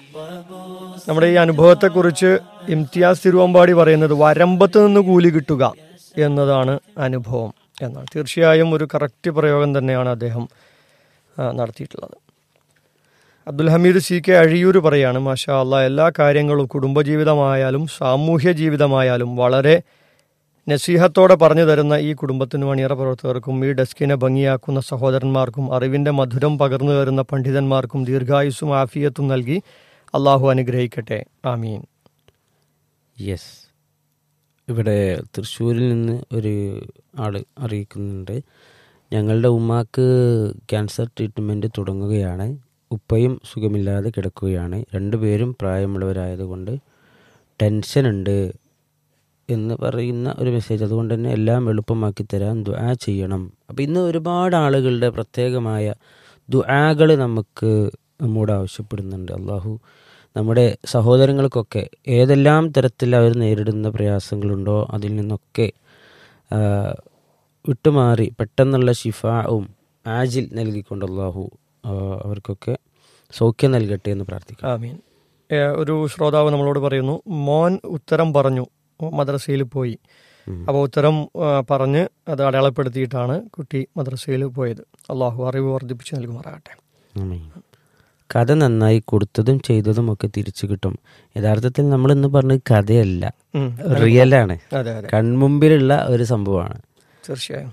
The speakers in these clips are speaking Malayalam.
നമ്മുടെ ഈ അനുഭവത്തെക്കുറിച്ച് ഇംതിയാസ് തിരുവമ്പാടി പറയുന്നത് വരമ്പത്ത് നിന്ന് കൂലി കിട്ടുക എന്നതാണ് അനുഭവം എന്നാണ് തീർച്ചയായും ഒരു കറക്റ്റ് പ്രയോഗം തന്നെയാണ് അദ്ദേഹം ആ, നടത്തിയിട്ടുള്ളത് അബ്ദുൽ ഹമീദ് സി കെ അഴിയൂർ പറയാണ് മാഷാ അള്ളാ എല്ലാ കാര്യങ്ങളും കുടുംബജീവിതമായാലും സാമൂഹ്യ ജീവിതമായാലും വളരെ നസീഹത്തോടെ പറഞ്ഞു തരുന്ന ഈ കുടുംബത്തിനും അണിയറ പ്രവർത്തകർക്കും ഈ ഡെസ്കിനെ ഭംഗിയാക്കുന്ന സഹോദരന്മാർക്കും അറിവിൻ്റെ മധുരം പകർന്നു തരുന്ന പണ്ഡിതന്മാർക്കും ദീർഘായുസ്സും ആഫിയത്തും നൽകി അള്ളാഹു അനുഗ്രഹിക്കട്ടെ ആമീൻ യെസ് ഇവിടെ തൃശ്ശൂരിൽ നിന്ന് ഒരു ആൾ അറിയിക്കുന്നുണ്ട് ഞങ്ങളുടെ ഉമ്മാക്ക് ക്യാൻസർ ട്രീറ്റ്മെൻറ്റ് തുടങ്ങുകയാണ് ഉപ്പയും സുഖമില്ലാതെ കിടക്കുകയാണ് രണ്ടുപേരും പ്രായമുള്ളവരായതുകൊണ്ട് ടെൻഷൻ ഉണ്ട് എന്ന് പറയുന്ന ഒരു മെസ്സേജ് അതുകൊണ്ട് തന്നെ എല്ലാം എളുപ്പമാക്കി തരാൻ ദുആ ചെയ്യണം അപ്പോൾ ഇന്ന് ഒരുപാട് ആളുകളുടെ പ്രത്യേകമായ ദുആകൾ നമുക്ക് നമ്മോട് ആവശ്യപ്പെടുന്നുണ്ട് അള്ളാഹു നമ്മുടെ സഹോദരങ്ങൾക്കൊക്കെ ഏതെല്ലാം തരത്തിൽ അവർ നേരിടുന്ന പ്രയാസങ്ങളുണ്ടോ അതിൽ നിന്നൊക്കെ ആ, വിട്ടുമാറി പെട്ടെന്നുള്ള ഷിഫാവും ആജിൽ നൽകിക്കൊണ്ട് അള്ളാഹു ആ, അവർക്കൊക്കെ സൗഖ്യം നൽകട്ടെ എന്ന് പ്രാർത്ഥിക്കാം ആമീൻ ഏ, ഒരു ശ്രോതാവ് നമ്മളോട് പറയുന്നു മോൻ ഉത്തരം പറഞ്ഞു മദ്രസയിൽ പോയി അപ്പോൾ ഉത്തരം ആ, പറഞ്ഞ് അത് അടയാളപ്പെടുത്തിയിട്ടാണ് കുട്ടി മദ്രസയിൽ പോയത് അള്ളാഹു അറിവ് വർദ്ധിപ്പിച്ച് നൽകുമാറാകട്ടെ ആമീൻ. കഥ നന്നായി കൊടുത്തതും ചെയ്തതും ഒക്കെ തിരിച്ചു കിട്ടും യഥാർത്ഥത്തിൽ നമ്മൾ ഇന്ന് പറഞ്ഞത് കഥയല്ല ഉം. റിയലാണ് അതെ അതെ കൺമുമ്പിലുള്ള ഒരു സംഭവമാണ് തീർച്ചയായും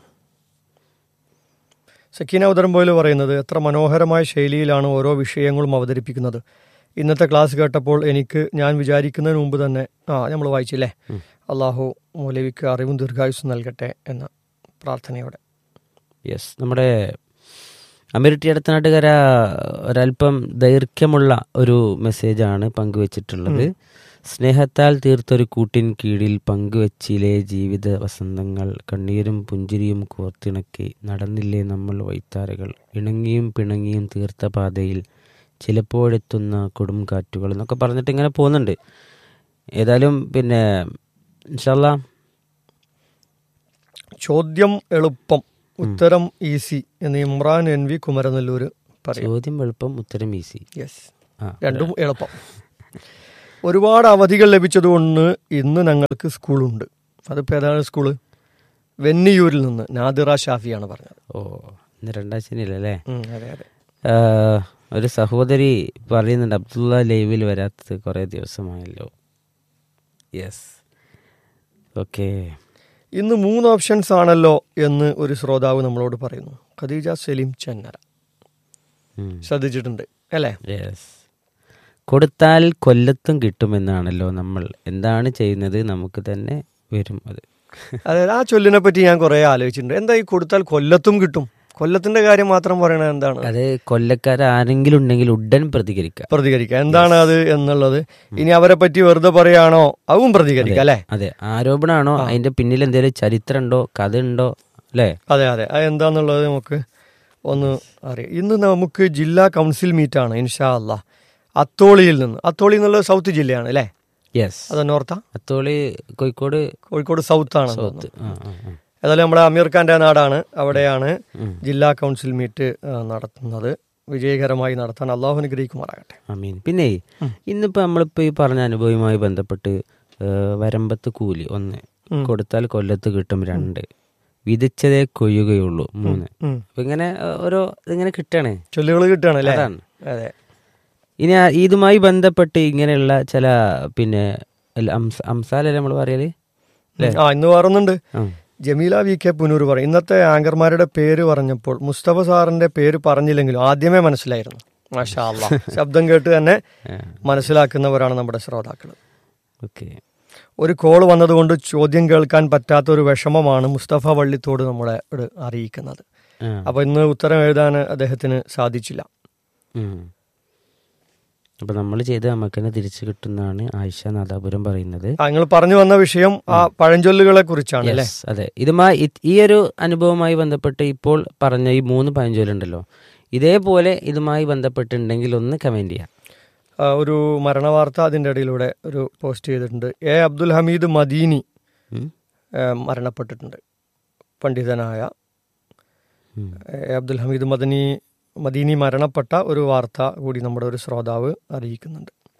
സക്കീന ഉദരംപോയിൽ പറയുന്നത് എത്ര മനോഹരമായ ശൈലിയിലാണ് ഓരോ വിഷയങ്ങളും അവതരിപ്പിക്കുന്നത് ഇന്നത്തെ ക്ലാസ് കേട്ടപ്പോൾ എനിക്ക് ഞാൻ വിചാരിക്കുന്നതിന് മുമ്പ് തന്നെ ആ നമ്മൾ വായിച്ചില്ലേ അള്ളാഹു മൗലവിക്ക് അറിവും ദീർഘായുസ്സും നൽകട്ടെ എന്ന പ്രാർത്ഥനയോടെ യെസ് നമ്മുടെ അമിരിട്ടി അടുത്തനാട്ടുകാര ഒരല്പം ദൈർഘ്യമുള്ള ഒരു മെസ്സേജാണ് പങ്കുവച്ചിട്ടുള്ളത് സ്നേഹത്താൽ തീർത്തൊരു കൂട്ടിൻ കീഴിൽ പങ്കുവച്ചിലെ ജീവിത വസന്തങ്ങൾ കണ്ണീരും പുഞ്ചിരിയും കോർത്തിണക്കി നടന്നില്ലേ നമ്മൾ വൈത്താരകൾ ഇണങ്ങിയും പിണങ്ങിയും തീർത്ത പാതയിൽ ചിലപ്പോഴെത്തുന്ന കൊടും കാറ്റുകൾ എന്നൊക്കെ പറഞ്ഞിട്ട് ഇങ്ങനെ പോകുന്നുണ്ട് ഏതായാലും പിന്നെ ഇൻഷാല്ലാ ചോദ്യം എളുപ്പം ഉത്തരം ഈസി എന്ന് ഇമ്രാൻ എൻ വി കുമരനെല്ലൂർ പറയും ചോദ്യം എളുപ്പം ഉത്തരം ഈസി യെസ് ആ രണ്ടും എളുപ്പം ഒരുപാട് അവധികൾ ലഭിച്ചതുകൊണ്ട് ഇന്ന് ഞങ്ങൾക്ക് സ്കൂളുണ്ട് അതിപ്പോൾ ഏതാണ് സ്കൂള് വെന്നിയൂരിൽ നിന്ന് നാദിറ ഷാഫിയാണ് പറഞ്ഞത് ഓ ഇന്ന് രണ്ടാം ശനിയല്ലേ ഉം, അതെ അതെ ഒരു സഹോദരി പറയുന്നുണ്ട് അബ്ദുള്ള ലൈവിൽ വരാത്തത് കുറേ ദിവസമായല്ലോ യെസ് ഓക്കെ ഇന്ന് മൂന്ന് ഓപ്ഷൻസ് ആണല്ലോ എന്ന് ഒരു ശ്രോതാവ് നമ്മളോട് പറയുന്നു ഖദീജ സലീം ചെന്നര ശ്രദ്ധിച്ചിട്ടുണ്ട് അല്ലേ യെസ് കൊടുത്താൽ കൊല്ലത്തും കിട്ടുമെന്നാണല്ലോ നമ്മൾ എന്താണ് ചെയ്യുന്നത് നമുക്ക് തന്നെ വരും അത് അതായത് ആ ചൊല്ലിനെ പറ്റി ഞാൻ കുറേ ആലോചിച്ചിട്ടുണ്ട് എന്താ ഈ കൊടുത്താൽ കൊല്ലത്തും കിട്ടും കൊല്ലത്തിന്റെ കാര്യം മാത്രം പറയണത് എന്താണ് അത് കൊല്ലക്കാർ ആരെങ്കിലും ഉണ്ടെങ്കിൽ ഉടൻ പ്രതികരിക്കാം പ്രതികരിക്കുക എന്താണ് അത് എന്നുള്ളത് ഇനി അവരെ പറ്റി വെറുതെ പറയാണോ അതും പ്രതികരിക്കുക അല്ലേ അതെ ആരോപണമാണോ അതിന്റെ പിന്നിൽ എന്തെങ്കിലും ചരിത്രം ഉണ്ടോ കഥ ഉണ്ടോ അല്ലേ അതെ അതെ അത് എന്താന്നുള്ളത് നമുക്ക് ഒന്ന് അറിയാം ഇന്ന് നമുക്ക് ജില്ലാ കൗൺസിൽ മീറ്റാണ് ഇൻഷാ അല്ലാ അത്തോളിയിൽ നിന്ന് അത്തോളി എന്നുള്ളത് സൗത്ത് ജില്ലയാണ് അല്ലേ യെസ് അത് നോർത്താ അത്തോളി കോഴിക്കോട് കോഴിക്കോട് സൗത്ത് ആണ് സൗത്ത് ആ ആ ആ ഏതായാലും നമ്മുടെ അമീർ ഖാന്റെ നാടാണ് അവിടെയാണ് ജില്ലാ കൗൺസിൽ മീറ്റ് ആ, നടത്തുന്നത് വിജയകരമായി നടത്താൻ അള്ളാഹു അനുഗ്രഹിക്കുമാറാകട്ടെ അമീൻ പിന്നെ ഇന്നിപ്പോ നമ്മളിപ്പോ ഈ പറഞ്ഞ അനുഭവവുമായി ബന്ധപ്പെട്ട് ഏ, വരമ്പത്ത് കൂലി ഒന്ന് കൊടുത്താൽ കൊല്ലത്ത് കിട്ടും രണ്ട് വിധിച്ചതേ കൊയ്യുകയുള്ളൂ മൂന്ന് ഉം. അപ്പൊ ഇങ്ങനെ ഏ, ഓരോ ഇതിങ്ങനെ കിട്ടാണ് ചൊല്ലുകൾ കിട്ടുകയാണ് അല്ലേ അതാണ്. അതെ ഇനി ആ ഇതുമായി ബന്ധപ്പെട്ട് ഇങ്ങനെയുള്ള ചില പിന്നെ അല്ല, അംസ അംസാലല്ലേ നമ്മൾ പറയല് ആ ഇന്ന് വേറൊന്നുണ്ട് ആ. ജമീല വി കെ പുനൂർ പറയും ഇന്നത്തെ ആങ്കർമാരുടെ പേര് പറഞ്ഞപ്പോൾ മുസ്തഫ സാറിന്റെ പേര് പറഞ്ഞില്ലെങ്കിലും ആദ്യമേ മനസ്സിലായിരുന്നു മാഷാ അല്ലാ ശബ്ദം കേട്ട് തന്നെ മനസ്സിലാക്കുന്നവരാണ് നമ്മുടെ ശ്രോതാക്കൾ ഓക്കെ ഒരു കോൾ വന്നതുകൊണ്ട് ചോദ്യം കേൾക്കാൻ പറ്റാത്ത ഒരു വിഷമമാണ് മുസ്തഫ വള്ളിത്തോട് നമ്മളെ ഇവിടെ അറിയിക്കുന്നത് ആ. അപ്പൊ ഇന്ന് ഉത്തരം എഴുതാൻ അദ്ദേഹത്തിന് സാധിച്ചില്ല ഉം. അപ്പൊ നമ്മൾ ചെയ്ത നമുക്ക് തന്നെ തിരിച്ചു കിട്ടുന്നതാണ് ആയിഷ നാദാപുരം പറയുന്നത് ആ നിങ്ങൾ പറഞ്ഞു വന്ന വിഷയം ആ പഴഞ്ചൊല്ലുകളെ കുറിച്ചാണ് അല്ലേ Yes, അതെ ഇതുമായി ഇത് ഈ ഒരു അനുഭവവുമായി ബന്ധപ്പെട്ട് ഇപ്പോൾ പറഞ്ഞ ഈ മൂന്ന് പഴഞ്ചൊല്ലുണ്ടല്ലോ ഇതേപോലെ ഇതുമായി ബന്ധപ്പെട്ടുണ്ടെങ്കിൽ ഒന്ന് കമന്റ് ചെയ്യാം ആ, ഒരു മരണവാർത്ത അതിൻ്റെ ഇടയിലൂടെ ഒരു പോസ്റ്റ് ചെയ്തിട്ടുണ്ട് എ അബ്ദുൽ ഹമീദ് മദീനി ഉം. ആ, മരണപ്പെട്ടിട്ടുണ്ട് പണ്ഡിതനായ ഉം. എ അബ്ദുൽ ഹമീദ് മദനി മദീനി മരണപ്പെട്ട ഒരു വാർത്ത കൂടി നമ്മുടെ ഒരു ശ്രോതാവ് അറിയിക്കുന്നുണ്ട്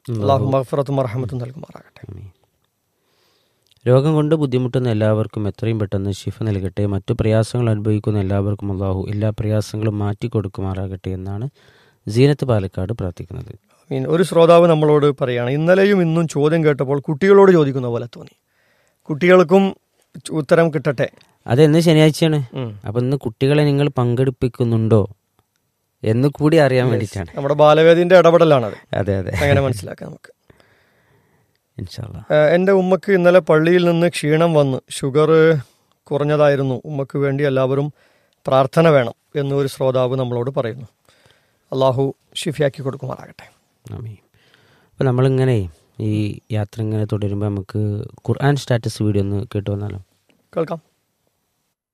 അള്ളാഹു മഹഫറത്തും അർഹമത്തും നൽകുമാറാകട്ടെ ആമീൻ. രോഗം കൊണ്ട് ബുദ്ധിമുട്ടുന്ന എല്ലാവർക്കും എത്രയും പെട്ടെന്ന് ശിഫ നൽകട്ടെ മറ്റു പ്രയാസങ്ങൾ അനുഭവിക്കുന്ന എല്ലാവർക്കും അള്ളാഹു എല്ലാ പ്രയാസങ്ങളും മാറ്റി കൊടുക്കുമാറാകട്ടെ എന്നാണ് സീനത്ത് പാലക്കാട് പ്രാർത്ഥിക്കുന്നത് മീൻ ഒരു ശ്രോതാവ് നമ്മളോട് പറയാണ് ഇന്നലെയും ഇന്നും ചോദ്യം കേട്ടപ്പോൾ കുട്ടികളോട് ചോദിക്കുന്ന പോലെ തോന്നി കുട്ടികൾക്കും ചു- ഉത്തരം കിട്ടട്ടെ അത് എന്ന് ശനിയാഴ്ചയാണ് ഉം. അപ്പൊ ഇന്ന് കുട്ടികളെ നിങ്ങൾ പങ്കെടുപ്പിക്കുന്നുണ്ടോ എന്ന് കൂടി അറിയാൻ വേണ്ടിയിട്ടാണ് നമ്മുടെ ബാലവേദിന്റെ ഇടപെടലാണത് അതെ അതെ അങ്ങനെ മനസ്സിലാക്കാം നമുക്ക് ഇൻഷാല്ലാ ഏഹ് എൻ്റെ ഉമ്മക്ക് ഇന്നലെ പള്ളിയിൽ നിന്ന് ക്ഷീണം വന്ന് ഷുഗർ കുറഞ്ഞതായിരുന്നു ഉമ്മക്ക് വേണ്ടി എല്ലാവരും പ്രാർത്ഥന വേണം എന്ന് ഒരു ശ്രോതാവ് നമ്മളോട് പറയുന്നു അള്ളാഹു ഷിഫിയാക്കി കൊടുക്കുമാറാകട്ടെ ആമീൻ അപ്പോൾ നമ്മളിങ്ങനെ ഈ യാത്ര ഇങ്ങനെ തുടരുമ്പോൾ നമുക്ക് ഖുർആൻ സ്റ്റാറ്റസ് വീഡിയോ ഒന്ന് കേട്ടു വന്നാലോ കേൾക്കാം